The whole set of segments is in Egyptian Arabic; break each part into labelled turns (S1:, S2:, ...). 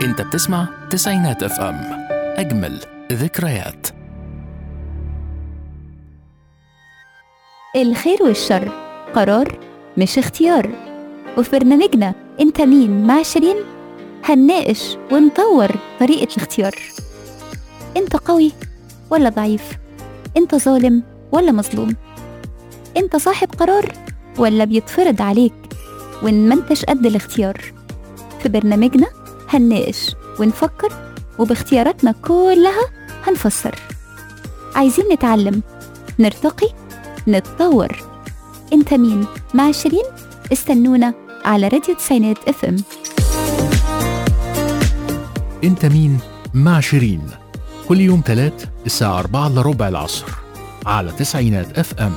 S1: انت بتسمع تسعينات اف ام اجمل ذكريات
S2: الخير والشر قرار مش اختيار وفي برنامجنا انت مين مع شيرين هنناقش ونطور طريقة الاختيار انت قوي ولا ضعيف انت ظالم ولا مظلوم انت صاحب قرار ولا بيتفرض عليك وان ما انتش قد الاختيار في برنامجنا هنناقش ونفكر وباختياراتنا كلها هنفسر عايزين نتعلم نرتقي نتطور انت مين مع شيرين استنونا على راديو تسعينات اف ام
S1: انت مين مع شيرين كل يوم تلات الساعة 4 إلا ربع العصر على تسعينات اف ام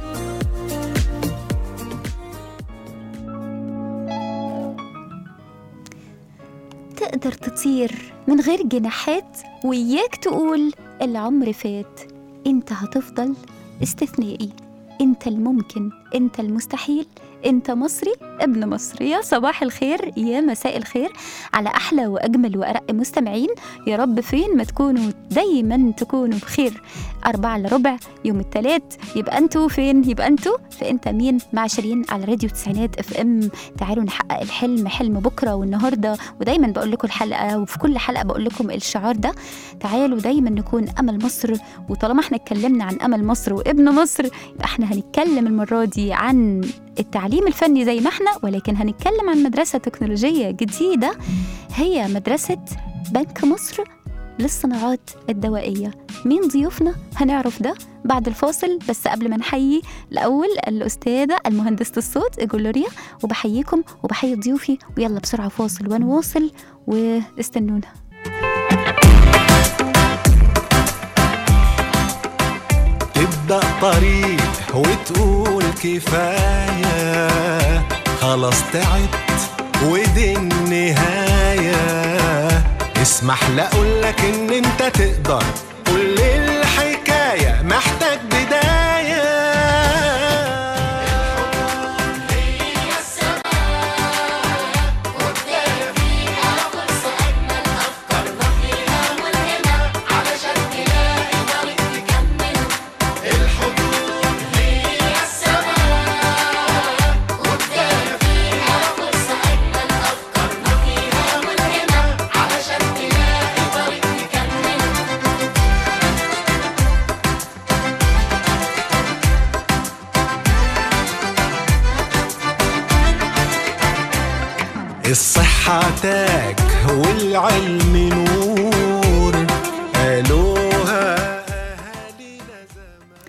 S2: تقدر تطير من غير جناحات وياك تقول العمر فات انت هتفضل استثنائي انت الممكن انت المستحيل انت مصري ابن مصر يا صباح الخير يا مساء الخير على احلى واجمل وارق مستمعين يا رب فين ما تكونوا دايما تكونوا بخير أربعة إلا ربع يوم الثلاث يبقى انتوا فين يبقى انتوا في انت مين مع شيرين على راديو تسعينات اف ام تعالوا نحقق الحلم حلم بكره والنهارده ودايما بقول لكم الحلقه وفي كل حلقه بقول لكم الشعار ده تعالوا دايما نكون امل مصر وطالما احنا اتكلمنا عن امل مصر وابن مصر يبقى احنا هنتكلم المره دي عن التعليم الفني زي ما احنا ولكن هنتكلم عن مدرسه تكنولوجيه جديده هي مدرسه بنك مصر للصناعات الدوائيه مين ضيوفنا هنعرف ده بعد الفاصل بس قبل ما نحيي الأول الأستاذة المهندسة الصوت جلوريا وبحييكم وبحيي ضيوفي ويلا بسرعة فاصل ونواصل واستنونا
S3: تبدأ طريق وتقول كفاية خلاص تعبت ودي النهاية اسمح لأقولك إن أنت تقدر كل الحكاية محتاج بداية الصحة تاج والعلم نور قالوها أهالينا زمان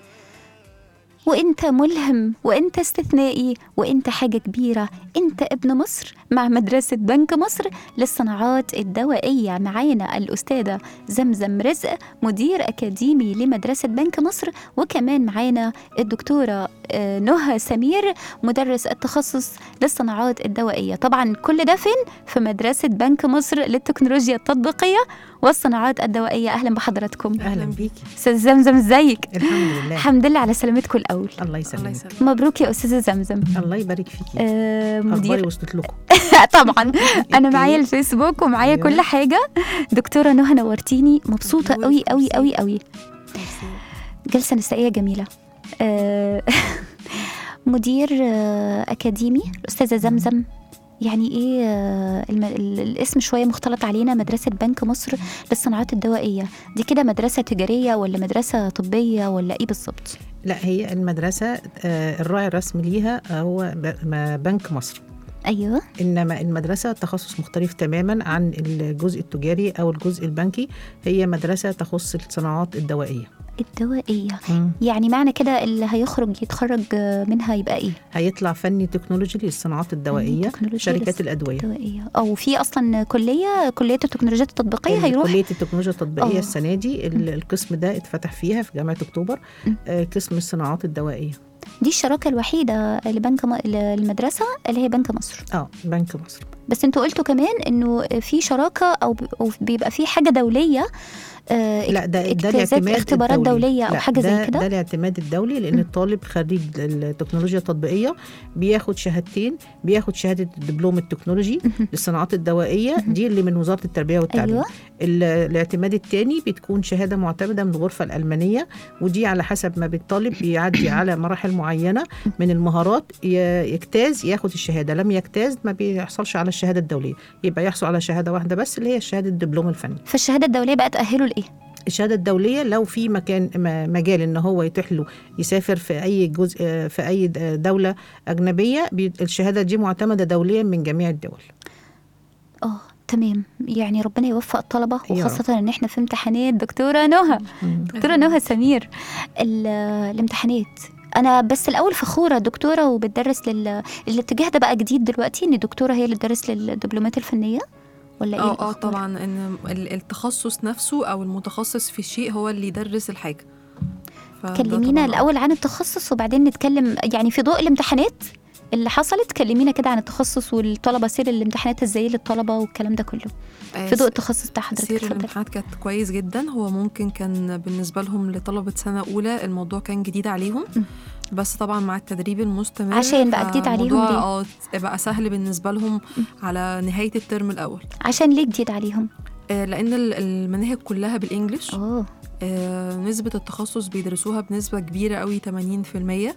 S2: وانت ملهم وانت استثنائي وانت حاجة كبيرة انت ابن مصر مع مدرسة بنك مصر للصناعات الدوائية معانا الأستاذة زمزم رزق مدير أكاديمي لمدرسة بنك مصر وكمان معانا الدكتورة آه، نهى سمير مدرس التخصص للصناعات الدوائية طبعا كل ده فين؟ في مدرسة بنك مصر للتكنولوجيا التطبيقية والصناعات الدوائية أهلا بحضراتكم
S4: اهلا بيكي
S2: أستاذ زمزم ازيك؟
S4: الحمد لله
S2: الحمد لله على سلامتكم الأول
S4: الله يسلمك
S2: مبروك يا أستاذة زمزم
S4: الله يبارك فيكي
S2: آه،
S4: اخباري
S2: مدير
S4: وصلت لكم
S2: طبعا انا
S4: أوكي.
S2: معايا الفيسبوك ومعايا
S4: أيوة.
S2: كل حاجه دكتوره نهى نورتيني مبسوطه قوي قوي قوي قوي جلسه نسائيه جميله آه، مدير آه، اكاديمي الاستاذه زمزم يعني ايه آه، الم- ال- الاسم شويه مختلط علينا مدرسه بنك مصر للصناعات الدوائيه دي كده مدرسه تجاريه ولا مدرسه طبيه ولا ايه بالظبط
S4: لا هي المدرسه آه، الراعي الرسمي ليها آه، هو ب- ما- بنك مصر
S2: ايوه
S4: انما المدرسه تخصص مختلف تماما عن الجزء التجاري او الجزء البنكي هي مدرسه تخص الصناعات الدوائيه
S2: الدوائيه
S4: مم.
S2: يعني معنى كده اللي هيخرج يتخرج آه، منها يبقى ايه
S4: هيطلع فني تكنولوجي للصناعات الدوائيه
S2: تكنولوجيا
S4: شركات
S2: للص-
S4: الادويه
S2: الدوائية أو في أصلا كلية كلية التكنولوجيات التطبيقية هيروح
S4: كليه التكنولوجيا التطبيقيه
S2: آه.
S4: السنه دي ال- القسم ده اتفتح فيها في جامعه اكتوبر
S2: مم.
S4: آه، قسم الصناعات الدوائيه
S2: دي الشراكة الوحيدة لبنك م... المدرسة اللي هي بنك مصر
S4: اه بنك مصر
S2: بس انتوا قلتوا كمان انه في شراكة او ب- أو بيبقى في حاجة دولية آه
S4: لا ده ده
S2: اجتازات
S4: الاعتماد
S2: اختبارات
S4: الدولي.
S2: دوليه او
S4: لا،
S2: حاجه زي
S4: ده-
S2: كده
S4: ده الاعتماد الدولي لان
S2: م.
S4: الطالب خريج التكنولوجيا التطبيقيه بياخد شهادتين بياخد شهاده الدبلوم التكنولوجي
S2: مهم.
S4: للصناعات الدوائيه دي اللي من وزاره التربيه والتعليم
S2: ايوه
S4: ال- الاعتماد الثاني بتكون شهاده معتمده من الغرفه الالمانيه ودي على حسب ما بالطالب بيعدي على مراحل معينه من المهارات ي- يجتاز ياخد الشهاده لم يجتاز ما بيحصلش على الشهاده الدوليه يبقى يحصل على شهاده واحده بس اللي هي شهاده الدبلوم الفني
S2: فالشهاده الدوليه بقى تاهله لايه
S4: الشهاده الدوليه لو في مكان م- مجال ان هو يتيح له يسافر في اي جزء في اي د- دوله اجنبيه بي- الشهاده دي معتمده دوليا من جميع الدول
S2: اه تمام يعني ربنا يوفق الطلبه
S4: يا رب.
S2: وخاصه ان احنا في امتحانات دكتوره نهى دكتوره نهى سمير ال- الامتحانات انا بس الاول فخوره دكتوره وبتدرس لل الاتجاه ده بقى جديد دلوقتي ان الدكتوره هي اللي تدرس للدبلومات الفنيه ولا ايه
S5: اه اه
S2: الأخبار؟
S5: طبعا ان ال- التخصص نفسه او المتخصص في شيء هو اللي يدرس الحاجه فده
S2: كلمينا
S5: طبعاً.
S2: الاول عن التخصص وبعدين نتكلم يعني في ضوء الامتحانات اللي حصلت كلمينا كده عن التخصص والطلبه سير الامتحانات ازاي للطلبه والكلام ده كله
S5: آه،
S2: في ضوء التخصص بتاع حضرتك
S5: سير
S2: اتفضلي
S5: الامتحانات كانت كويس جدا هو ممكن كان بالنسبة لهم لطلبة سنة أولى الموضوع كان جديد عليهم
S2: م.
S5: بس طبعا مع التدريب المستمر
S2: عشان بقى جديد عليهم
S5: فالموضوع
S2: ليه؟
S5: اه بقى سهل بالنسبة لهم على نهاية الترم الأول
S2: عشان ليه جديد عليهم
S5: آه، لأن ال- المناهج كلها بالإنجلش
S2: اه
S5: آه، نسبة التخصص بيدرسوها بنسبة كبيرة قوي 80%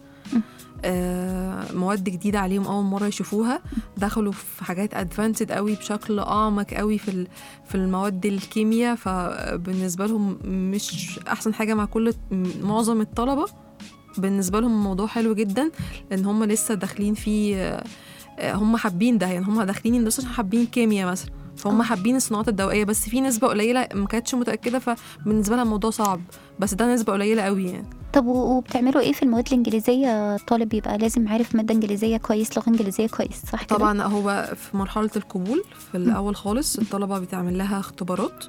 S5: آه، مواد جديدة عليهم أول مرة يشوفوها دخلوا في حاجات ادفانسد قوي بشكل أعمق قوي في ال- في المواد الكيمياء فبالنسبة لهم مش أحسن حاجة مع كل معظم الطلبة بالنسبة لهم الموضوع حلو جدا لأن هم لسه داخلين فيه آه، آه، هم حابين ده يعني هم داخلين الناس عشان حابين كيمياء مثلا فهم
S2: آه.
S5: حابين الصناعات الدوائيه بس في نسبه قليله ما كانتش متاكده فبالنسبه لها الموضوع صعب بس ده نسبه قليله قوي يعني
S2: طب و- وبتعملوا ايه في المواد الانجليزيه الطالب يبقى لازم عارف ماده انجليزيه كويس لغه انجليزيه كويس صح كده
S5: طبعا هو في مرحله القبول في الاول خالص الطلبه بتعمل لها اختبارات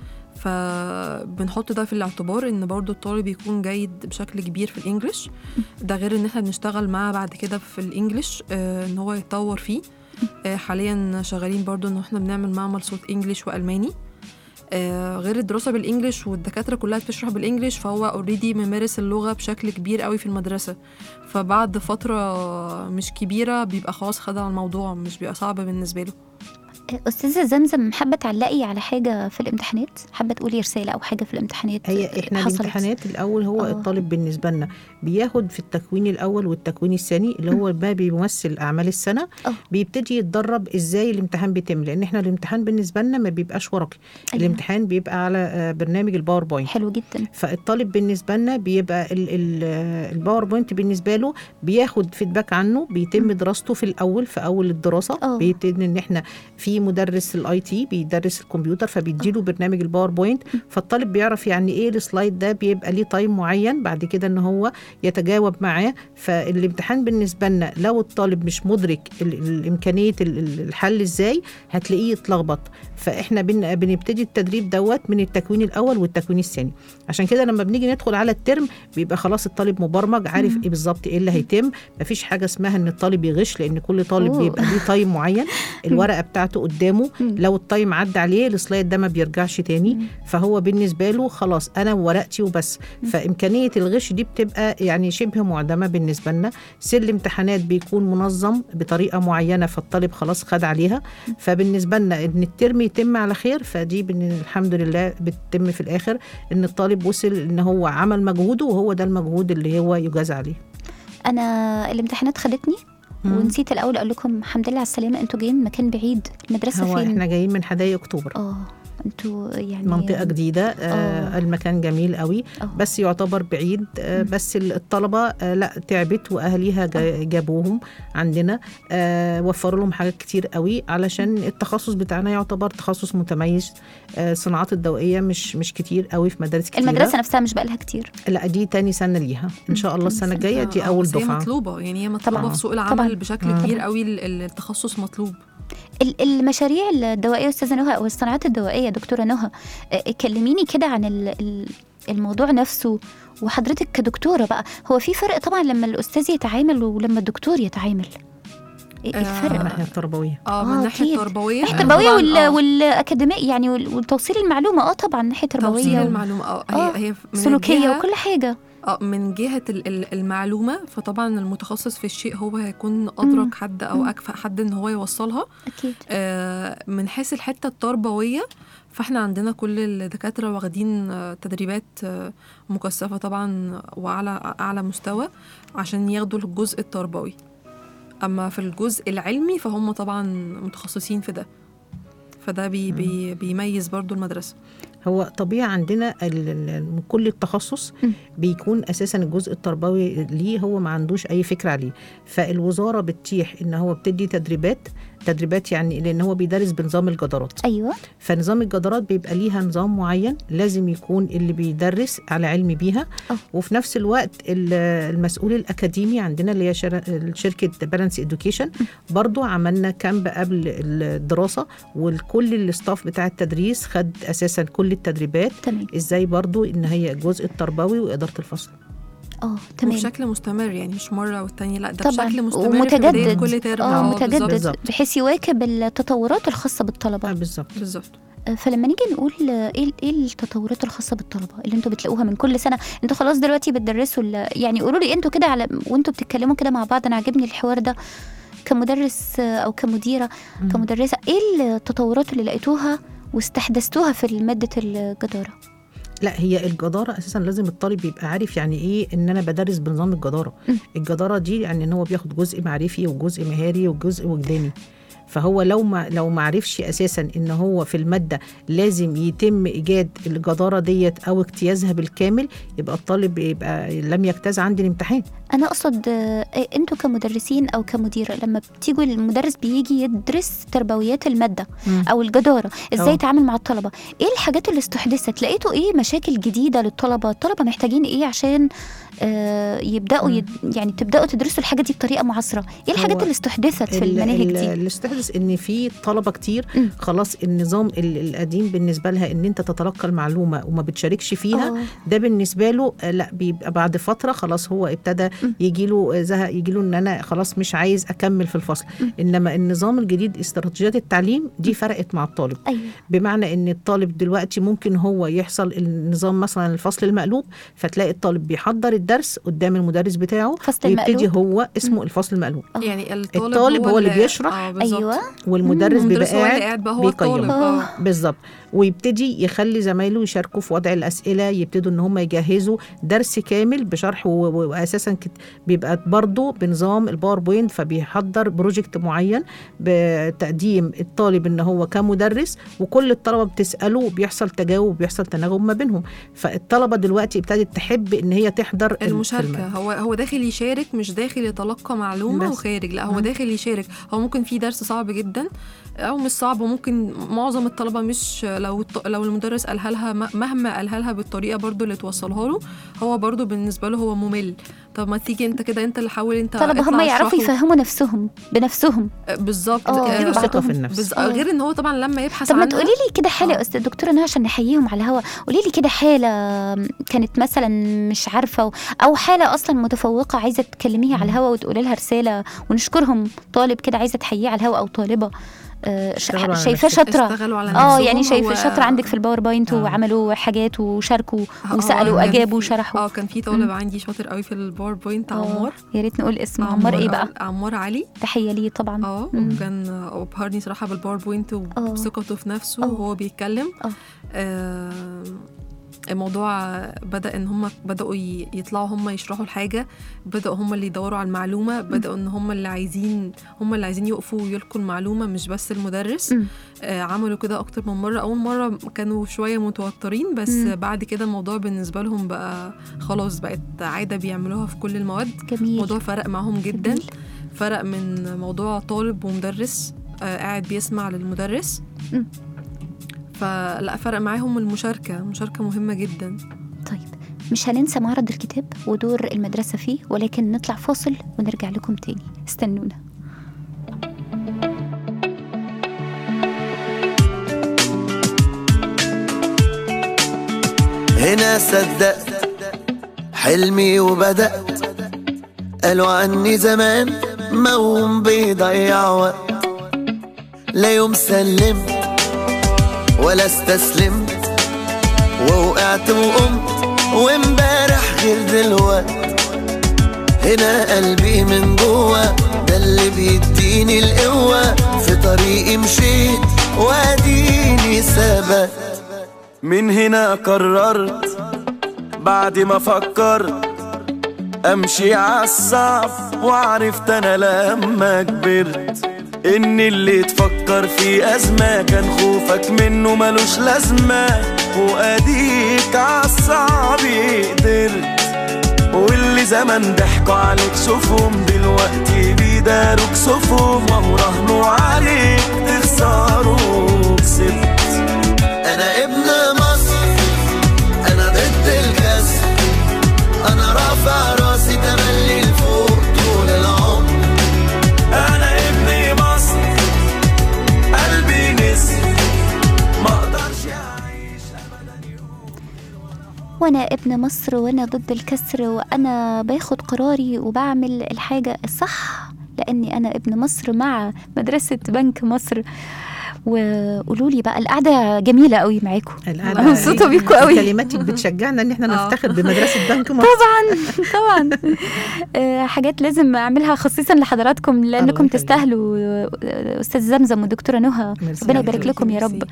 S5: فبنحط ده في الاعتبار ان برضو الطالب يكون جيد بشكل كبير في الانجليش ده غير ان احنا بنشتغل معاه بعد كده في الانجليش آه، ان هو يتطور فيه آه، حاليا شغالين برضو ان احنا بنعمل معمل صوت انجليش والماني آه، غير الدراسه بالانجليش والدكاتره كلها بتشرح بالانجليش فهو اوريدي ممارس اللغه بشكل كبير قوي في المدرسه فبعد فتره مش كبيره بيبقى خلاص خد على الموضوع مش بيبقى صعب بالنسبه له
S2: استاذه زمزم حابه تعلقي على حاجه في الامتحانات حابه تقولي رساله او حاجه في الامتحانات
S4: هي احنا
S2: حصلت؟
S4: الامتحانات الاول هو
S2: آه.
S4: الطالب بالنسبه لنا بياخد في التكوين الاول والتكوين الثاني اللي هو ما بيمثل اعمال السنه
S2: آه.
S4: بيبتدي يتدرب ازاي الامتحان بيتم لان احنا الامتحان بالنسبه لنا ما بيبقاش ورقي
S2: أيوة.
S4: الامتحان بيبقى على آه، برنامج الباوربوينت
S2: حلو جدا
S4: فالطالب بالنسبه لنا بيبقى ال- ال- آه، الباوربوينت بالنسبه له بياخد فيدباك عنه بيتم دراسته في الاول في اول الدراسه
S2: آه.
S4: بيبتدي ان احنا في مدرس الاي تي بيدرس الكمبيوتر فبيديله برنامج الباوربوينت فالطالب بيعرف يعني ايه السلايد ده بيبقى ليه تايم معين بعد كده ان هو يتجاوب معاه فالامتحان بالنسبه لنا لو الطالب مش مدرك ال- ال- امكانيه ال- ال- الحل ازاي هتلاقيه يتلخبط فاحنا بن بنبتدي التدريب دوت من التكوين الاول والتكوين الثاني عشان كده لما بنيجي ندخل على الترم بيبقى خلاص الطالب مبرمج عارف ايه بالظبط ايه اللي هيتم مفيش حاجه اسمها ان الطالب يغش لان كل طالب
S2: أوه.
S4: بيبقى ليه تايم معين الورقه بتاعته قدامه
S2: مم.
S4: لو التايم عدى عليه السلايد ده ما بيرجعش تاني فهو بالنسبه له خلاص انا وورقتي وبس فامكانيه الغش دي بتبقى يعني شبه معدمه بالنسبه لنا سير الامتحانات بيكون منظم بطريقه معينه فالطالب خلاص خد عليها فبالنسبه لنا ان الترم يتم على خير فدي بن- الحمد لله بتتم في الاخر ان الطالب وصل ان هو عمل مجهوده وهو ده المجهود اللي هو يجاز عليه
S2: انا الامتحانات خدتني
S4: مم.
S2: ونسيت الاول اقول لكم الحمد لله على السلامه انتوا جايين من مكان بعيد المدرسه
S4: هو
S2: فين
S4: احنا جايين من حدائق اكتوبر
S2: اه انتوا يعني
S4: منطقة جديدة
S2: آه.
S4: آه المكان جميل قوي
S2: آه.
S4: بس يعتبر بعيد آه بس الطلبة آه لا تعبت وأهاليها جا- جابوهم عندنا آه وفروا لهم حاجات كتير قوي علشان التخصص بتاعنا يعتبر تخصص متميز آه صناعات الدوائية مش مش كتير قوي في مدارس كتير
S2: المدرسه نفسها مش بقالها كتير
S4: لا دي تاني سنة ليها إن شاء الله السنة الجاية دي
S5: آه،
S4: أول
S5: بس هي
S4: دفعة
S5: مطلوبه يعني هي مطلوبه
S2: طبعاً.
S5: في سوق
S2: طبعاً.
S5: العمل بشكل
S4: مم.
S5: كبير قوي ال- ال- التخصص مطلوب
S2: ال- المشاريع الدوائيه استاذه نهى او الصناعات الدوائيه دكتوره نهى آه، كلميني كده عن ال- ال- الموضوع نفسه وحضرتك كدكتوره بقى هو في فرق طبعا لما الاستاذ يتعامل ولما الدكتور يتعامل إيه
S5: آه،
S2: الفرق
S4: من الناحيه التربويه
S5: اه من
S2: آه،
S5: الناحيه
S2: أكيد.
S5: التربويه
S2: الناحيه
S5: آه،
S2: التربويه
S5: طبعاً،
S2: وال...
S5: آه.
S2: والاكاديميه يعني وال- وتوصيل المعلومه اه طبعا الناحيه
S5: توصيل
S2: التربويه
S5: المعلومه اه
S2: آه،
S5: هي هي من
S2: سلوكيه
S5: الجهة-
S2: وكل حاجه
S5: اه من جهة ال- ال- المعلومة فطبعا المتخصص في الشيء هو هيكون
S2: مم.
S5: أدرك حد أو
S2: مم.
S5: أكفأ حد إن هو يوصلها
S2: اكيد
S5: آه، من حيث الحتة التربوية فاحنا عندنا كل الدكاترة واخدين آه، تدريبات آه، مكثفة طبعا وعلى أعلى مستوى عشان ياخدوا الجزء التربوي أما في الجزء العلمي فهم طبعا متخصصين في ده فده بي بي بيميز برضو المدرسة
S4: هو طبيعي عندنا ال- ال- من كل التخصص
S2: مم.
S4: بيكون اساسا الجزء التربوي ليه هو ما عندوش اي فكره عليه فالوزاره بتتيح ان هو بتدي تدريبات تدريبات يعني لان هو بيدرس بنظام الجدارات
S2: ايوه
S4: فنظام الجدارات بيبقى ليها نظام معين لازم يكون اللي بيدرس على علم بيها
S2: أه.
S4: وفي نفس الوقت ال- المسؤول الاكاديمي عندنا اللي هي شر- شركه بالانس اديوكيشن برضو عملنا كامب قبل الدراسه والكل الاستاف بتاع التدريس خد اساسا كل التدريبات
S2: تمام
S4: ازاي برضو ان هي الجزء التربوي واداره الفصل
S2: اه تمام
S5: وبشكل مستمر يعني مش مرة والتانية لا ده
S2: طبعا
S5: بشكل مستمر في بداية
S2: ومتجدد
S5: كل ترم
S2: اه
S5: بالظبط.
S2: متجدد
S4: بالظبط.
S2: بحيث يواكب التطورات الخاصه
S4: آه
S2: بالطلبه
S4: بالظبط
S5: بالظبط
S2: آه، فلما نيجي نقول آه، ايه ايه التطورات الخاصه بالطلبه اللي انتوا بتلاقوها من كل سنه انتوا خلاص دلوقتي بتدرسوا ال- يعني قولوا لي انتوا كده على وانتوا بتتكلموا كده مع بعض انا عاجبني الحوار ده كمدرس آه، او كمديره
S4: مم.
S2: كمدرسه ايه التطورات اللي لقيتوها واستحدثتوها في ماده الجداره
S4: لا هي الجدارة أساسا لازم الطالب يبقى عارف يعني إيه إن أنا بدرس بنظام الجدارة
S2: م.
S4: الجدارة دي يعني إن هو بياخد جزء معرفي وجزء مهاري وجزء وجداني فهو لو ما لو ما عرفش اساسا ان هو في الماده لازم يتم ايجاد الجداره ديت او اجتيازها بالكامل يبقى الطالب يبقى لم يجتاز عندي الامتحان
S2: انا اقصد آه، إيه انتوا كمدرسين او كمديره لما بتيجوا المدرس بيجي يدرس تربويات الماده
S4: مم.
S2: او الجداره ازاي
S4: أه.
S2: يتعامل مع الطلبه ايه الحاجات اللي استحدثت لقيتوا ايه مشاكل جديده للطلبه الطلبه محتاجين ايه عشان آه يبداوا
S4: مم.
S2: يد... يعني تبداوا تدرسوا الحاجه دي بطريقه معاصره ايه الحاجات
S4: هو
S2: اللي استحدثت في
S4: ال-
S2: المناهج
S4: ال-
S2: دي
S4: اللي استحدث ان في طلبه كتير
S2: مم.
S4: خلاص النظام ال- القديم بالنسبه لها ان انت تتلقى المعلومه وما بتشاركش فيها
S2: آه.
S4: ده بالنسبه له آه، لا بيبقى بعد فتره خلاص هو ابتدى يجي له زهق يجي له ان انا خلاص مش عايز اكمل في الفصل انما النظام الجديد استراتيجيات التعليم دي فرقت مع الطالب
S2: ايوه
S4: بمعنى ان الطالب دلوقتي ممكن هو يحصل النظام مثلا الفصل المقلوب فتلاقي الطالب بيحضر الدرس قدام المدرس بتاعه
S2: فصل
S4: ويبتدي
S2: المقلوب
S4: هو اسمه الفصل المقلوب
S2: آه.
S5: يعني الطالب,
S4: الطالب هو اللي بيشرح.
S5: آه بالظبط.
S2: ايوه
S4: والمدرس بيبقى
S5: المدرس هو اللي
S4: قاعد
S5: قاعد بقى هو
S4: بيقيم.
S5: الطالب
S2: آه.
S5: آه.
S4: بالظبط ويبتدي يخلي زمايله يشاركوا في وضع الاسئله يبتدوا ان هم يجهزوا درس كامل بشرح و- و- واساسا كت- بيبقى برضه بنظام الباوربوينت فبيحضر بروجكت معين بتقديم الطالب ان هو كمدرس وكل الطلبه بتساله وبيحصل تجاوب وبيحصل تناغم ما بينهم فالطلبه دلوقتي ابتدت تحب ان هي تحضر ال-
S5: المشاركة
S4: الم-
S5: هو هو داخل يشارك مش داخل يتلقى معلومة
S4: بس.
S5: وخارج لا هو
S4: مم.
S5: داخل يشارك هو ممكن في درس صعب جدا أو مش صعب وممكن معظم الطلبة مش لو الط- لو المدرس قالها لها م- مهما قالها لها بالطريقة برضو اللي توصلها له هو برضو بالنسبة له هو ممل طب ما تيجي انت كده انت اللي حاول انت
S2: الطلبه هم
S5: اطلع
S2: يعرفوا
S5: اشرحه.
S2: يفهموا نفسهم بنفسهم
S5: آه، بالظبط
S2: آه،
S5: آه،
S4: يديله ثقه
S2: بعضهم.
S4: في النفس
S5: بز...
S2: آه.
S5: غير ان هو طبعا لما يبحث
S2: طب ما
S5: عنها
S2: تقولي لي كده حاله يا
S5: آه.
S2: استاذ دكتوره نهى عشان نحييهم على الهوا قولي لي كده حاله كانت مثلا مش عارفه و- او حاله اصلا متفوقه عايزه تكلميها على الهوا وتقولي لها رساله ونشكرهم طالب كده عايزه تحييه على الهوا او طالبه آه، ش-
S4: اشتغلوا على
S2: شايفاه
S4: نفسهم.
S2: شاطره
S5: اشتغلوا على
S2: اه
S5: نفسهم
S2: يعني شايفه
S5: هو-
S2: شاطره عندك في الباوربوينت
S4: آه.
S2: وعملوا حاجات وشاركوا
S5: هو
S2: وسالوا
S5: كان
S2: واجابوا
S5: في-
S2: وشرحوا
S5: اه كان في طالب عندي شاطر قوي في الباوربوينت
S2: آه،
S5: عمار
S2: يا ريت نقول اسم عمار ايه بقى
S5: عمار علي
S2: تحيه ليه طبعا
S5: اه
S2: مم.
S5: وكان ابهرني صراحه بالباوربوينت وبثقته في نفسه
S2: آه.
S5: وهو بيتكلم
S2: آه.
S5: آه الموضوع بدا ان هم بداوا ي- يطلعوا هم يشرحوا الحاجه بداوا هم اللي يدوروا على المعلومه بداوا ان هم اللي عايزين هم اللي عايزين يقفوا ويلقوا المعلومه مش بس المدرس
S2: مم.
S5: آه عملوا كده اكتر من مره اول مره كانوا شويه متوترين بس
S2: مم.
S5: بعد كده الموضوع بالنسبه لهم بقى خلاص بقت عاده بيعملوها في كل المواد
S2: جميل
S5: الموضوع فرق معاهم جدا
S2: جميل.
S5: فرق من موضوع طالب ومدرس آه قاعد بيسمع للمدرس
S2: مم.
S5: فلا فرق معاهم المشاركة المشاركة مهمة جدا
S2: طيب مش هننسى معرض الكتاب ودور المدرسة فيه ولكن نطلع فاصل ونرجع لكم تاني استنونا
S6: هنا صدقت حلمي وبدأت قالوا عني زمان موم بيضيع وقت لا يوم سلمت ولا استسلمت ووقعت وقمت وامبارح غير دلوقت هنا قلبي من جوا ده اللي بيديني القوة في طريقي مشيت واديني ثبت من هنا قررت بعد ما فكرت امشي عالصعب وعرفت انا لما كبرت ان اللي تفكر في ازمة كان خوفك منه ملوش لازمة واديك عالصعب قدرت واللي زمان ضحكوا عليك شوفهم دلوقتي بيداروك صفهم وهو راهنوا عليك تخسروا كسبت انا ابن مصر انا ضد الكسر انا رافع راسي تملي لفوق طول العمر انا ابن مصر قلبي نسر ما اقدرش اعيش
S2: وانا ابن مصر وانا ضد الكسر وانا باخد قراري وبعمل الحاجة الصح لاني انا ابن مصر مع مدرسة بنك مصر وقولوا لي بقى القعدة جميلة قوي معاكم
S4: الآن
S2: مبسوطة بيكوا قوي.
S4: كلماتك بتشجعنا ان احنا
S5: آه.
S4: نفتخر بمدرسه بنك مصر
S2: طبعا طبعا آه، حاجات لازم اعملها خصيصا لحضراتكم لانكم
S4: يخليك.
S2: تستاهلوا آه، استاذ زمزم ودكتوره نهى
S4: ميرسي
S2: ربنا
S4: عليك.
S2: يبارك لكم يا رب
S5: ميرسي.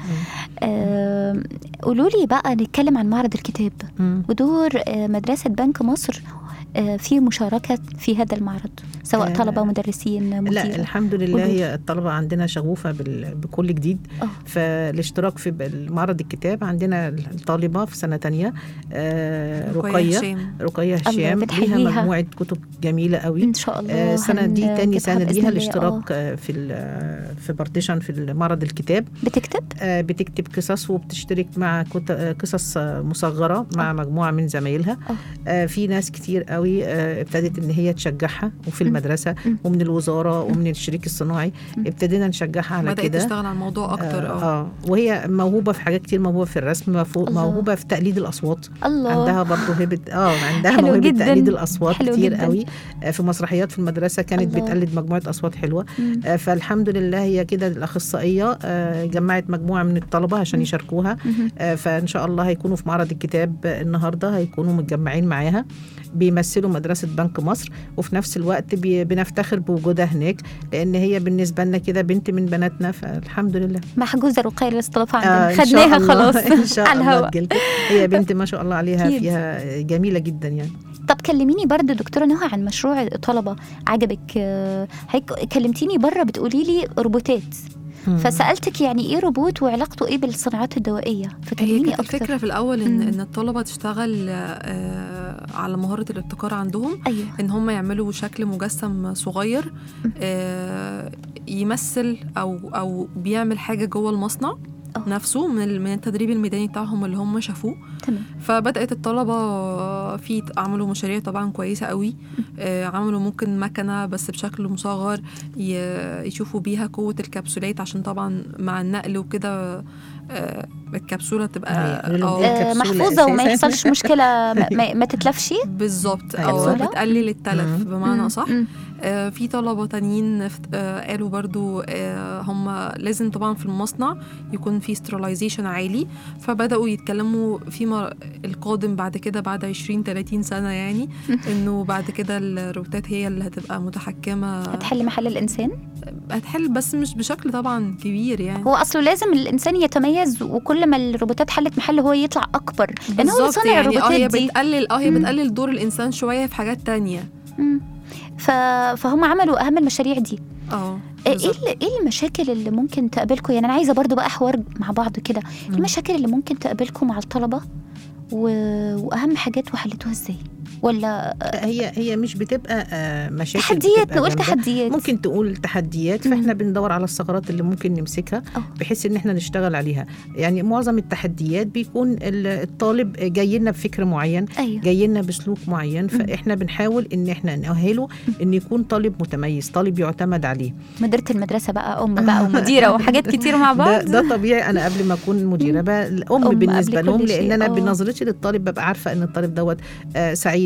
S2: آه، قولوا لي بقى نتكلم عن معرض الكتاب
S4: مم.
S2: ودور آه، مدرسه بنك مصر آه، في مشاركه في هذا المعرض سواء
S4: آه،
S2: طلبه مدرسين
S4: لا
S2: مدير
S4: الحمد لله
S2: قولوا.
S4: هي الطلبه عندنا شغوفه بال- بكل جديد
S2: آه.
S4: فالاشتراك في معرض الكتاب عندنا الطالبه في سنه تانية آه
S5: رقية
S4: رقيه
S5: هشام.
S4: رقيه
S2: الله،
S4: هشام ليها
S2: بنحييها.
S4: مجموعه كتب جميله قوي
S2: ان شاء الله
S4: آه، السنه دي تاني
S2: هنجيبها
S4: سنه
S2: بإذن
S4: ليها
S2: الله.
S4: الاشتراك
S2: آه.
S4: آه، في ال- في بارتيشن في معرض الكتاب
S2: بتكتب
S4: آه، بتكتب قصص وبتشترك مع كت- آه، قصص آه، مصغره مع مجموعه من زمايلها
S2: آه.
S4: آه، في ناس كتير قوي آه، ابتدت ان هي تشجعها وفي
S2: مم.
S4: المدرسه
S2: مم.
S4: ومن الوزاره ومن الشريك الصناعي
S2: مم.
S4: ابتدينا نشجعها على
S5: بدات
S4: كده
S5: تشتغل على الموضوع اكتر
S4: آه,
S5: اه
S4: اه وهي موهوبه في حاجات كتير موهوبه في الرسم مفو-
S2: الله.
S4: موهوبه في تقليد الاصوات
S2: الله
S4: عندها برضه هبه اه عندها
S2: حلو
S4: موهبه
S2: جداً.
S4: تقليد الاصوات
S2: حلو
S4: كتير
S2: جداً.
S4: قوي آه، في مسرحيات في المدرسه كانت
S2: الله.
S4: بتقلد مجموعه اصوات حلوه
S2: مم.
S4: آه، فالحمد لله هي كده الاخصائيه آه، جمعت مجموعه من الطلبه عشان يشاركوها
S2: مهم.
S4: آه، فان شاء الله هيكونوا في معرض الكتاب آه، النهارده هيكونوا متجمعين معاها بيمثلوا مدرسه بنك مصر وفي نفس الوقت بي- بنفتخر بوجودها هناك لان هي بالنسبه لنا كده بنت من بناتنا فالحمد لله
S2: محجوزه رقيه الاستضافه
S4: آه،
S2: عندنا
S4: إن شاء
S2: خدناها
S4: الله.
S2: خلاص
S4: ان شاء
S2: على
S4: الله
S2: الهواء
S4: تجيلكم. هي بنت ما شاء الله عليها
S2: أكيد.
S4: فيها جميله جدا يعني
S2: طب كلميني برضو دكتوره نهى عن مشروع الطلبه عجبك آه، هيك كلمتيني بره بتقولي لي روبوتات
S4: مم.
S2: فسالتك يعني ايه روبوت وعلاقته ايه بالصناعات الدوائيه
S5: هي
S2: فكلميني
S5: كانت
S2: اكتر
S5: الفكره في الاول ان
S2: مم.
S5: ان الطلبه تشتغل آه، على مهاره الابتكار عندهم
S2: ايوه
S5: ان هم يعملوا شكل مجسم صغير آه، يمثل او او بيعمل حاجه جوه المصنع
S2: أه.
S5: نفسه من ال- من التدريب الميداني بتاعهم اللي هم شافوه
S2: تمام
S5: فبدات الطلبه في عملوا مشاريع طبعا كويسه قوي آه، عملوا ممكن مكنه بس بشكل مصغر ي- يشوفوا بيها قوه الكبسولات عشان طبعا مع النقل وكده آه، الكبسوله تبقى
S4: هيعملوا لهم
S5: آه،
S4: إيه؟
S2: آه
S4: الكبسولة
S2: محفوظه وما
S4: أساساً.
S2: يحصلش مشكله ما, ما, ما تتلفش
S5: بالظبط
S4: أيوة.
S5: اه
S2: كبسولة؟
S5: بتقلل التلف
S4: مم.
S5: بمعنى
S2: مم.
S5: اصح
S2: مم.
S5: آه، في طلبة تانيين ف- آه، قالوا برضو آه، هم لازم طبعا في المصنع يكون في سترلايزيشن عالي فبدأوا يتكلموا فيما القادم بعد كده بعد 20 30 سنة يعني انه بعد كده الروبوتات هي اللي هتبقى متحكمة
S2: هتحل محل الانسان
S5: هتحل بس مش بشكل طبعا كبير يعني
S2: هو اصله لازم الانسان يتميز وكل ما الروبوتات حلت محله هو يطلع اكبر لان هو اللي
S5: بالظبط
S2: صانع
S5: يعني اه هي
S2: الروبوتات دي
S5: بتقلل اه هي
S2: مم.
S5: بتقلل دور الانسان شوية في حاجات تانية
S2: مم. ف... فهم عملوا اهم المشاريع دي
S5: اه
S2: ايه
S5: بالظبط.
S2: ال- ايه المشاكل اللي ممكن تقابلكم يعني انا عايزه برضو بقى حوار مع بعض كده ايه
S4: مم.
S2: المشاكل اللي ممكن تقابلكم مع الطلبه و... واهم حاجات وحلتوها ازاي ولا
S4: هي هي مش بتبقى آه، مشاكل
S2: تحديات
S4: بتبقى
S2: نقول
S4: جامدة.
S2: تحديات
S4: ممكن تقول تحديات فاحنا بندور على الثغرات اللي ممكن نمسكها
S2: أه.
S4: بحيث ان احنا نشتغل عليها يعني معظم التحديات بيكون ال- الطالب جاي لنا بفكر معين
S2: ايوه
S4: جاي لنا بسلوك معين فاحنا بنحاول ان احنا نأهله ان يكون طالب متميز طالب يعتمد عليه
S2: مديره المدرسه بقى ام بقى ومديره وحاجات كتير مع
S4: ده,
S2: بعض
S4: ده طبيعي انا قبل ما اكون مديره بقى الام
S2: أم
S4: بالنسبه
S2: قبل
S4: لهم
S2: كل
S4: لان
S2: شيء،
S4: انا
S2: آه.
S4: بنظرتي للطالب ببقى عارفه ان الطالب دوت آه سعيد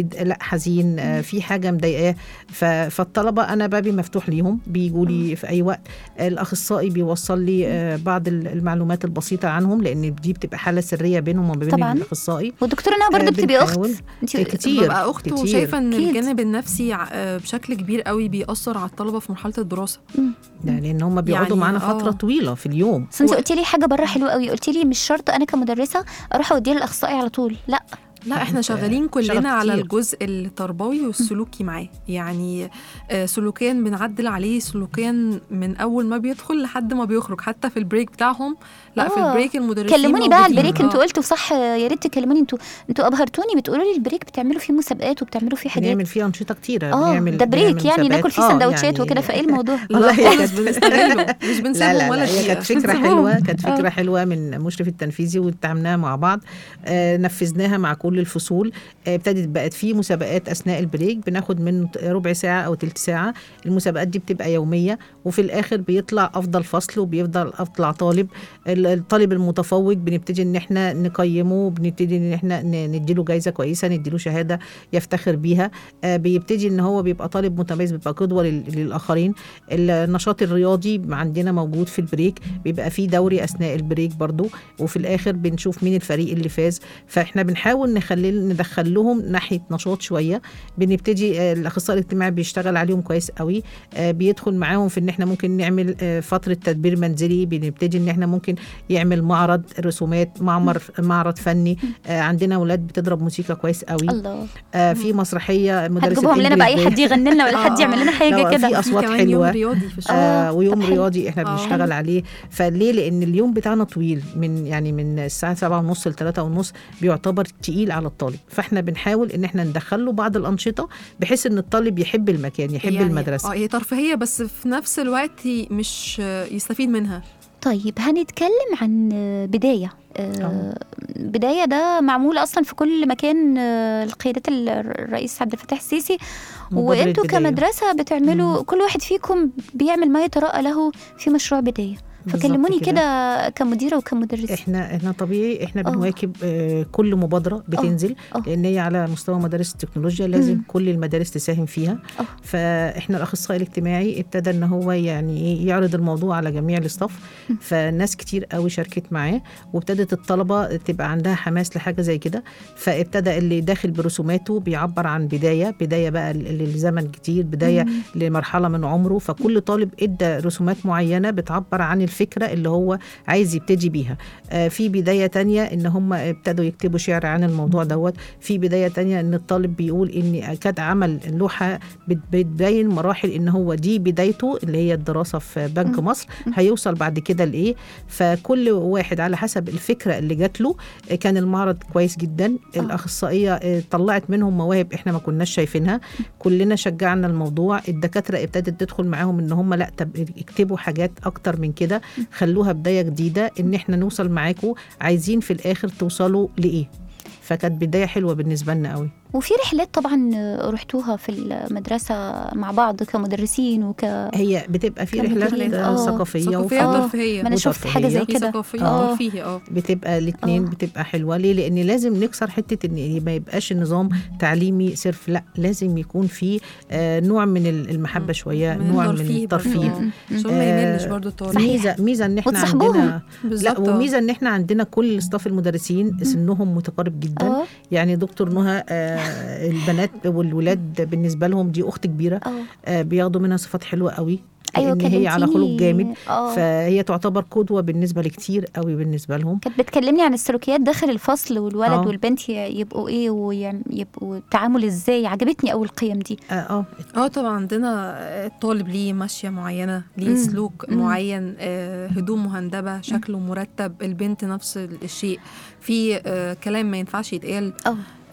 S4: سعيد لا حزين آه، في حاجه مضايقاه ف- فالطلبه انا بابي مفتوح ليهم بيجوا لي في اي وقت الاخصائي بيوصل لي آه، بعض ال- المعلومات البسيطه عنهم لان دي بتبقى حاله سريه بينهم وما بين
S2: طبعاً.
S4: الاخصائي
S2: والدكتور انها برضه
S4: آه،
S2: بتبقي اخت
S4: بنحاول.
S2: انت
S4: كتير
S5: ببقى اخته
S4: كتير.
S5: وشايفه ان
S2: أكيد.
S5: الجانب النفسي ع- آه، بشكل كبير قوي بيأثر على الطلبه في مرحله الدراسه
S4: ده لان هم بيقعدوا
S5: يعني
S4: معانا فتره
S5: آه.
S4: طويله في اليوم
S2: بس انت
S5: و-
S2: قلتي لي حاجه بره حلوه قوي قلتي لي مش شرط انا كمدرسه اروح اوديه للاخصائي على طول لا
S5: لا احنا
S4: أنت
S5: شغالين
S4: شغل
S5: كلنا على
S4: كتير.
S5: الجزء التربوي والسلوكي معاه يعني آه، سلوكيا بنعدل عليه سلوكيا من اول ما بيدخل لحد ما بيخرج حتى في البريك بتاعهم لا في
S2: آه.
S5: البريك المدرسين
S2: كلموني بقى على
S5: موجودين.
S2: البريك انتوا
S5: آه.
S2: قلتوا صح يا ريت تكلموني انتوا انتوا ابهرتوني بتقولوا لي البريك بتعملوا فيه مسابقات وبتعملوا فيه حاجات
S4: بنعمل فيه انشطه كتيره
S2: اه
S4: بنعمل
S2: ده بريك
S4: بنعمل
S2: يعني
S4: مسابقات.
S2: ناكل فيه
S4: آه،
S2: سندوتشات
S4: يعني-
S2: وكده فايه الموضوع
S4: والله
S5: لا
S4: هي
S5: خالص
S4: كانت-
S5: بنستغله مش
S4: لا
S5: بنسيبهم
S4: لا
S5: ولا
S4: لا هي
S5: دقيقة.
S4: كانت فكره
S2: بنسيبهم.
S4: حلوه كانت
S2: آه.
S4: فكره حلوه من المشرف التنفيذي واتعاملناها مع بعض آه نفذناها مع كل الفصول آه، ابتدت بقت في مسابقات اثناء البريك بناخد منه ربع ساعه او تلت ساعه المسابقات دي بتبقى يوميه وفي الاخر بيطلع افضل فصل وبيفضل اطلع طالب ال- الطالب المتفوق بنبتدي ان احنا نقيمه بنبتدي ان احنا ن- نديله جايزه كويسه نديله شهاده يفتخر بيها آه، بيبتدي ان هو بيبقى طالب متميز بيبقى قدوه لل- للاخرين النشاط الرياضي عندنا موجود في البريك بيبقى فيه دوري اثناء البريك برضو وفي الاخر بنشوف مين الفريق اللي فاز فاحنا بنحاول نخلي ندخل لهم ناحيه نشاط شويه بنبتدي آه، الاخصائي الاجتماعي بيشتغل عليهم كويس قوي آه، بيدخل معاهم في ان احنا ممكن نعمل آه، فتره تدبير منزلي بنبتدي ان احنا ممكن يعمل معرض رسومات معمر معرض فني آه، عندنا اولاد بتضرب موسيقى كويس قوي
S2: الله
S4: آه، في مسرحيه مدرسه
S2: هتجيبوهم لنا بقى اي
S4: إنجليزي.
S2: حد يغني لنا ولا حد
S5: آه،
S2: يعمل لنا حاجه
S4: لا،
S2: كده
S4: في أصوات
S5: في كمان يوم
S4: حلوة.
S5: رياضي في الشغل
S4: آه ويوم
S2: طب حلو.
S4: رياضي احنا
S5: آه.
S4: بنشتغل عليه فليه لان اليوم بتاعنا طويل من يعني من الساعه سبعة ونص ل 3 ونص بيعتبر تقيل على الطالب فاحنا بنحاول ان احنا ندخل له بعض الانشطه بحيث ان الطالب يحب المكان يحب
S5: يعني
S4: المدرسه
S5: اه هي ترفيهيه بس في نفس الوقت مش آه، يستفيد منها
S2: طيب هنتكلم عن بداية آه، بداية ده معمول أصلا في كل مكان آه، القيادات ال- الرئيس عبد الفتاح السيسي
S4: مبادرة
S2: وانتوا
S4: بداية.
S2: كمدرسة بتعملوا كل واحد فيكم بيعمل ما يتراءى له في مشروع بداية
S4: بالظبط
S2: فكلموني كده كمديرة وكمدرس
S4: احنا احنا طبيعي احنا
S2: آه.
S4: بنواكب آه كل مبادره بتنزل
S2: آه.
S4: لان هي على مستوى مدارس التكنولوجيا لازم
S2: مم.
S4: كل المدارس تساهم فيها
S2: آه.
S4: فاحنا الاخصائي الاجتماعي ابتدى ان هو يعني إيه يعرض الموضوع على جميع الاستاف فناس كتير قوي شاركت معاه وابتدت الطلبه تبقى عندها حماس لحاجه زي كده فابتدى اللي داخل برسوماته بيعبر عن بدايه بدايه بقى ل- لزمن جديد بدايه لمرحله من عمره فكل طالب ادى رسومات معينه بتعبر عن الفكره اللي هو عايز يبتدي بيها آه، في بدايه تانية ان هم ابتدوا يكتبوا شعر عن الموضوع دوت في بدايه تانية ان الطالب بيقول ان كاد عمل لوحه بت- بتبين مراحل ان هو دي بدايته اللي هي الدراسه في بنك مصر هيوصل بعد كده لايه فكل واحد على حسب الفكره اللي جات له آه، كان المعرض كويس جدا الاخصائيه آه، طلعت منهم مواهب احنا ما كناش شايفينها كلنا شجعنا الموضوع الدكاتره ابتدت تدخل معاهم ان هم لا طب اكتبوا حاجات اكتر من كده خلوها بدايه جديده ان احنا نوصل معاكم عايزين في الاخر توصلوا لايه فكانت بدايه حلوه بالنسبه لنا قوي
S2: وفي رحلات طبعا رحتوها في المدرسة مع بعض كمدرسين وك
S4: هي بتبقى في
S2: كان
S4: رحلات
S2: بداية-
S4: آه،
S2: آه.
S4: ثقافيه
S5: ثقافيه
S4: وفي
S2: آه،
S5: وترفيهيه
S2: ما انا شفت حاجة زي
S5: في
S2: كده
S5: ثقافيه
S2: آه.
S5: وترفيهي اه
S4: بتبقى الاثنين
S2: آه.
S4: بتبقى حلوه ليه لان لازم نكسر حته ان ما يبقاش النظام تعليمي صرف لا لازم يكون في آه، نوع من المحبه شويه
S5: من
S4: نوع من
S5: الترفيه برضه.
S4: الترفيه
S5: آه. عشان ما
S4: آه،
S5: يملش برضه الطالب
S2: صحيح.
S4: ميزه ميزه ان احنا
S2: وتصاحبوهم.
S4: عندنا لا
S5: بالظبط آه.
S4: وميزه ان احنا عندنا كل ستاف المدرسين سنهم متقارب جدا
S2: اه
S4: يعني دكتور نهى آه البنات والولاد بالنسبه لهم دي اخت كبيره
S2: اه
S4: آه بياخدوا منها صفات حلوه قوي
S2: ايوه
S4: لان هي على خلق
S2: كلمتيني.
S4: جامد
S2: اه
S4: فهي تعتبر قدوه بالنسبه لكتير قوي بالنسبه لهم
S2: كانت بتكلمني عن السلوكيات داخل الفصل والولد
S4: آه.
S2: والبنت ي- يبقوا ايه ويبقوا التعامل ازاي عجبتني قوي القيم دي
S4: اه, آه
S5: اه طبعا عندنا الطالب ليه ماشيه معينه ليه
S2: مم.
S5: سلوك
S2: مم.
S5: معين آه هدوم مهندبه شكله مرتب البنت نفس الشيء في آه كلام ما ينفعش يتقال
S2: اه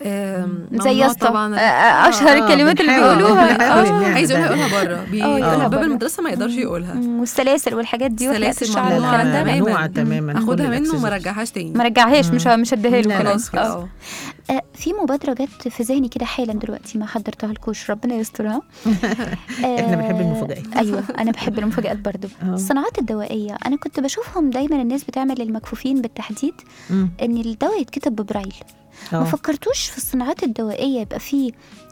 S5: آم،
S2: زي
S5: ممنوع
S2: يسطا
S5: طبعا
S2: آه، آه، اشهر
S4: آه،
S2: الكلمات اللي
S4: بنحاول-
S2: بيقولوها
S4: بنحاول
S2: آه.
S4: نعمل
S5: عايز يقولها
S4: ده.
S5: يقولها بره بي...
S2: آه، يقولها
S5: باب
S2: بره.
S5: المدرسه ما يقدرش يقولها
S2: مم، والسلاسل والحاجات دي وحلقات
S5: السلاسل
S2: الشعر
S4: لا
S5: ممنوعة
S4: لا
S2: والكلام ده
S5: تماماً.
S4: ممنوعه تماما كل
S5: اخدها منه وما
S4: الأكسسوارز.
S5: رجعهاش تاني
S2: ما رجعهاش مش مش هديها له
S5: لا، لا،
S2: خلاص
S5: كده،
S2: آه.
S5: اه
S2: آه، في مبادرة جت في ذهني كده حالا دلوقتي ما حضرتها لكوش ربنا يسترها
S4: إحنا بنحب المفاجآت.
S2: ايوه انا بحب المفاجآت برضو
S4: آه.
S2: الصناعات الدوائية انا كنت بشوفهم دايما الناس بتعمل للمكفوفين بالتحديد
S4: مم.
S2: ان الدواء يتكتب ببرايل ما
S4: اه
S2: فكرتوش في الصناعات الدوائيه يبقى فيه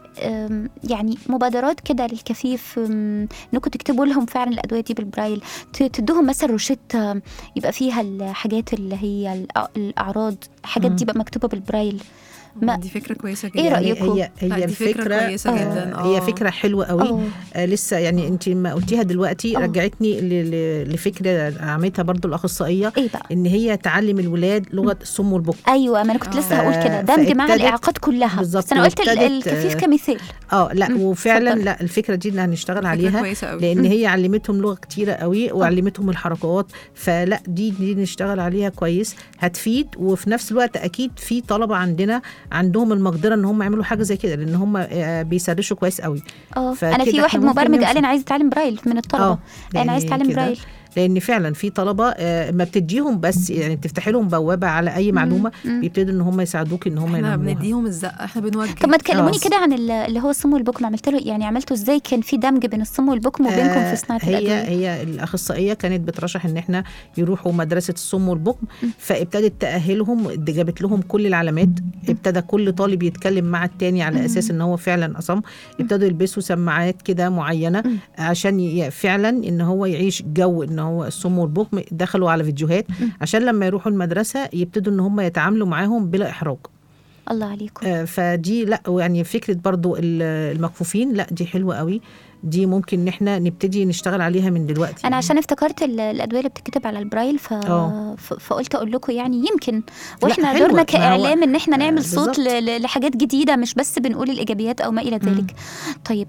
S2: أم، يعني مبادرات كده للكفيف أم، انكم تكتبوا لهم فعلا الادويه دي بالبرايل ت- تدوهم مثلا روشته يبقى فيها الحاجات اللي هي الأ- الاعراض الحاجات دي بقى مكتوبه بالبرايل ما-
S5: دي فكره كويسه جدا
S2: إيه
S4: يعني
S2: رأيكم؟
S4: هي
S5: لا،
S4: هي
S5: دي فكرة
S4: الفكره
S5: كويسة
S4: آه،
S5: جداً،
S4: هي
S5: آه.
S4: فكره حلوه قوي
S2: اه
S4: آه لسه يعني انت ما قلتيها دلوقتي
S2: آه.
S4: رجعتني ل- ل- لفكره عملتها برضو الاخصائيه
S2: ايه بقى
S4: ان هي تعلم الولاد لغه الصم والبكم
S2: ايوه ما انا كنت
S5: آه.
S2: لسه هقول كده
S4: ف-
S2: دمج معاها
S4: فابتدت-
S2: الاعاقات كلها
S4: بالظبط،
S2: بس انا قلت ال-
S4: وابتدت،
S2: الكفيف
S4: آه،
S2: كمثال
S4: اه لا
S2: مم.
S4: وفعلا
S2: اتفضل.
S4: لا الفكره دي اللي هنشتغل
S5: فكره
S4: عليها
S5: كويسه قوي
S4: لان هي علمتهم لغه كتيره قوي وعلمتهم الحركات فلا دي دي نشتغل عليها كويس هتفيد وفي نفس الوقت اكيد في طلبه عندنا عندهم المقدره ان هم يعملوا حاجه زي كده لان هم آه، بيسرشوا كويس قوي
S2: اه
S4: فكده
S2: انا في
S4: إحنا
S2: واحد
S4: ممكن
S2: مبرمج
S4: نمشي.
S2: قال انا عايز اتعلم برايل من الطلبه
S4: اه
S2: انا عايز
S4: لأن
S2: اتعلم
S4: كده-
S2: برايل
S4: لان فعلا في طلبه آه، ما بتديهم بس يعني بتفتحي لهم بوابه على اي معلومه
S2: مم.
S4: بيبتدوا ان هم يساعدوك ان هم
S5: احنا
S4: ينموها
S5: بنديهم الزقه احنا بنوجه
S2: طب ما تكلموني
S4: آه.
S2: كده عن ال- اللي هو الصم والبكم عملت له يعني عملته ازاي كان في دمج بين الصم والبكم وبينكم
S4: آه،
S2: في صناعه
S4: هي
S2: الادويه
S4: هي الاخصائيه كانت بترشح ان احنا يروحوا مدرسه الصم والبكم فابتدت تاهلهم جابت لهم كل العلامات ابتدى كل طالب يتكلم مع التاني على اساس ان هو فعلا اصم ابتدوا يلبسوا سماعات كده معينه عشان ي- فعلا ان هو يعيش جو ان هو الصم والبكم دخلوا على فيديوهات عشان لما يروحوا المدرسه يبتدوا ان هم يتعاملوا معاهم بلا احراج
S2: الله عليكم
S4: آه، فدي لا يعني فكره برضو ال- المكفوفين لا دي حلوه قوي دي ممكن ان احنا نبتدي نشتغل عليها من دلوقتي
S2: انا عشان افتكرت ال- الادويه اللي بتتكتب على البرايل ف...
S4: آه.
S2: ف... فقلت اقول لكم يعني يمكن واحنا
S4: حلوة.
S2: دورنا
S4: ما هو-
S2: كاعلام ان احنا
S4: آه،
S2: نعمل صوت
S4: بالظبط.
S2: ل... ل- لحاجات جديده مش بس بنقول الايجابيات او ما الى
S4: مم.
S2: ذلك طيب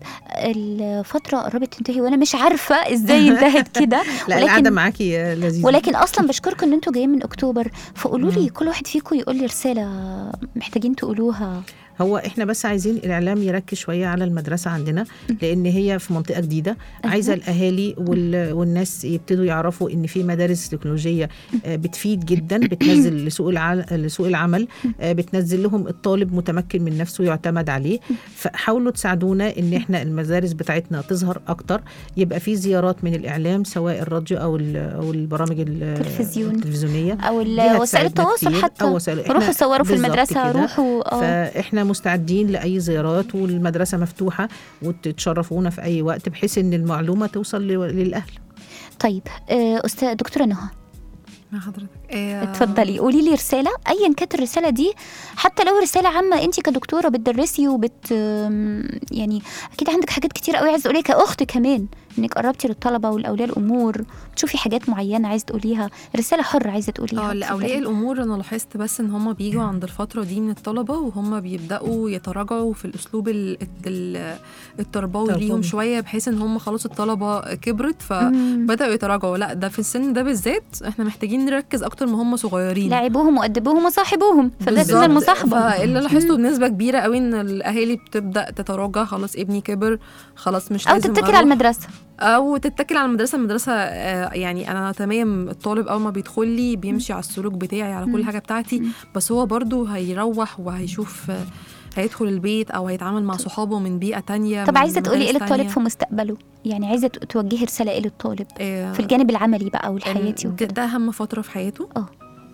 S2: الفتره قربت تنتهي وانا مش عارفه ازاي انتهت كده
S4: لا القعده معاكي آه، لذيذه
S2: ولكن اصلا بشكركم ان انتوا جايين من اكتوبر فقولوا لي كل واحد فيكم يقول لي رساله محتاجين تقولوها
S4: هو احنا بس عايزين الاعلام يركز شويه على المدرسه عندنا لان هي في منطقه جديده عايزه الاهالي وال... والناس يبتدوا يعرفوا ان في مدارس تكنولوجيه آه، بتفيد جدا بتنزل لسوق الع... لسوق العمل آه، بتنزل لهم الطالب متمكن من نفسه يعتمد عليه فحاولوا تساعدونا ان احنا المدارس بتاعتنا تظهر اكتر يبقى في زيارات من الاعلام سواء الراديو او ال... او البرامج ال-
S2: تلفزيون.
S4: التلفزيونيه
S2: او ال-
S4: دي هتساعدنا
S2: وسائل التواصل
S4: كتير.
S2: حتى
S4: أو وسائل-
S2: روحوا
S4: إحنا
S2: صوروا في
S4: بالظبط
S2: المدرسه
S4: كده.
S2: روحوا اه
S4: فاحنا مستعدين لاي زيارات والمدرسه مفتوحه وتتشرفونا في اي وقت بحيث ان المعلومه توصل ل- للاهل
S2: طيب آه، استاذ دكتوره نهى
S5: مع حضرتك آه،
S2: اتفضلي قولي لي رساله ايا كانت الرساله دي حتى لو رساله عامه انت كدكتوره بتدرسي وبت آم، يعني اكيد عندك حاجات كتير قوي عايزه تقوليها كاخت كمان انك قربتي للطلبه والاولياء الامور تشوفي حاجات معينه عايزه تقوليها رساله حره عايزه تقوليها
S5: اه لاولياء
S2: اتفضلي.
S5: الامور انا لاحظت بس ان هم بيجوا عند الفتره دي من الطلبه وهم بيبداوا يتراجعوا في الاسلوب ال- ال- التربوي
S4: تربوي.
S5: ليهم شويه بحيث ان هم خلاص الطلبه كبرت
S2: مم.
S5: فبداوا يتراجعوا لا ده في السن ده بالذات احنا محتاجين نركز اكتر ما هم صغيرين
S2: لاعبوهم وادبوهم وصاحبوهم فده
S5: بالظبط.
S2: سن المصاحبه
S5: فاللي لاحظته بنسبه كبيره قوي ان الاهالي بتبدا تتراجع خلاص ابني كبر خلاص مش
S2: او
S5: لازم
S2: تتكل
S5: أروح.
S2: على المدرسه
S5: او تتكل على المدرسه المدرسه آه، يعني انا تمام الطالب اول ما بيدخل لي بيمشي على السلوك بتاعي على كل حاجه بتاعتي بس هو برضو هيروح وهيشوف آه، هيدخل البيت او هيتعامل مع صحابه من بيئه تانية
S2: طب
S5: من
S2: عايزه تقولي ايه
S5: مدارس
S2: للطالب
S5: تانية.
S2: في مستقبله يعني عايزه ت- توجهي رساله ايه للطالب
S5: آه،
S2: في الجانب العملي بقى والحياتي
S5: ده,
S2: وكده
S5: ده اهم فتره في حياته
S2: اه.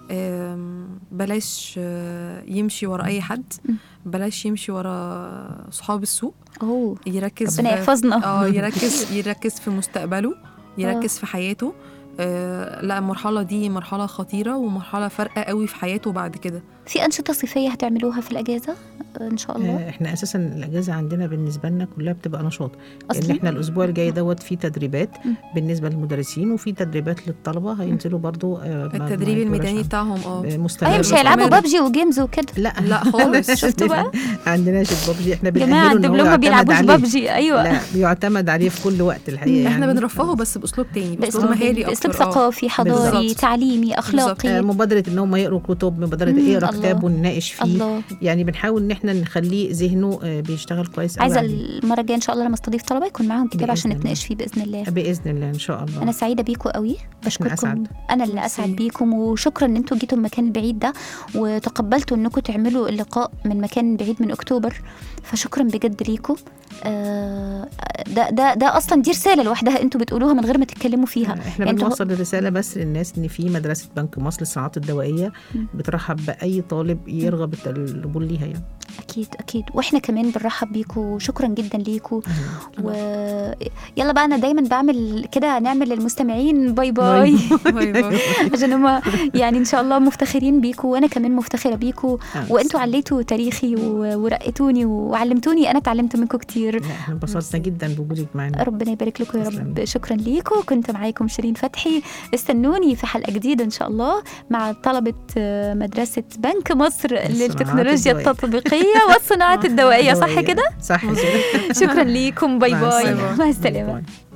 S5: آم، بلاش آه، يمشي ورا اي حد بلاش يمشي ورا صحاب السوق
S2: اوه
S5: يركز
S2: ربنا
S5: في-
S2: يحفظنا
S5: اه يركز يركز في مستقبله يركز في حياته آه لا المرحلة دي مرحلة خطيرة ومرحلة فارقة قوي في حياته بعد كده
S2: في انشطه صيفيه هتعملوها في الاجازه ان شاء الله
S4: آه، احنا اساسا الاجازه عندنا بالنسبه لنا كلها بتبقى نشاط لان
S2: أصلاً؟
S4: احنا الاسبوع الجاي دوت في تدريبات
S2: مم.
S4: بالنسبه للمدرسين وفي تدريبات للطلبه هينزلوا برضو آه، ما- ما
S5: التدريب
S4: يكونش
S5: الميداني
S4: عن-
S5: بتاعهم اه
S4: آه، مستمر
S2: اي مش هيلعبوا
S5: مستمر.
S2: بابجي وجيمز وكده
S4: لا
S5: لا خالص.
S2: شفتوا بقى؟
S4: عندناش الببجي احنا
S2: جماعه
S4: بنأهله إن هو
S2: الدبلوم ما
S4: يعتمد
S2: بيلعبوش
S4: عليه.
S2: بابجي ايوه
S4: لا بيعتمد عليه في كل وقت الحقيقه
S5: احنا
S4: يعني.
S5: بنرفهه بس باسلوب تاني باسلوب
S2: باسلوب
S5: مهاري
S2: باسلوب
S5: اكتر آه.
S2: ثقافي حضاري
S5: بالظبط.
S2: تعليمي
S4: آه،
S2: اخلاقي
S4: مبادره ان هم يقروا كتب مبادره
S2: مم،
S4: اقرا
S2: الله.
S4: كتاب ونناقش فيه
S2: الله
S4: يعني بنحاول ان احنا نخليه ذهنه آه، بيشتغل كويس قوي
S2: عايزه
S4: عليه.
S2: المره الجايه ان شاء الله لما استضيف طلبه يكون معاهم كتاب
S4: بإذن
S2: عشان
S4: الله.
S2: نتناقش فيه باذن الله
S4: باذن الله ان شاء الله
S2: انا سعيده بيكم قوي بشكركم
S4: أسعد.
S2: انا اللي
S5: ميرسي.
S2: اسعد بيكم وشكرا ان انتوا جيتوا المكان البعيد ده وتقبلتوا انكم تعملوا اللقاء من مكان بعيد من اكتوبر فشكرا بجد ليكم آه، ده ده ده اصلا دي رساله لوحدها انتوا بتقولوها من غير ما تتكلموا فيها
S4: احنا
S2: يعني انتوا-
S4: بنوصل الرساله بس للناس ان في مدرسه بنك مصر للصناعات الدوائيه بترحب باي طالب يرغب القبول ليها يعني
S2: اكيد اكيد واحنا كمان بنرحب بيكم شكرا جدا ليكم و يلا بقى انا دايما بعمل كده نعمل للمستمعين باي باي
S5: باي باي.
S2: عشان هما يعني ان شاء الله مفتخرين بيكم وانا كمان مفتخره بيكم
S4: آه،
S2: وانتوا عليتوا تاريخي و- ورقتوني وعلمتوني انا اتعلمت منكم كتير
S4: لا، احنا انبسطنا جدا بوجودك معانا
S2: ربنا يبارك لكم يا رب
S4: تسلمي.
S2: شكرا ليكم كنت معاكم شيرين فتحي استنوني في حلقه جديده ان شاء الله مع طلبه آه، مدرسه بنك مصر للتكنولوجيا
S4: الدوائية.
S2: التطبيقيه والصناعات الدوائيه صح
S4: دوائية.
S2: كده
S4: صح كده
S2: شكرا ليكم باي
S4: مع
S2: باي
S4: السلامة.
S2: مع
S4: باي
S2: السلامه
S4: باي.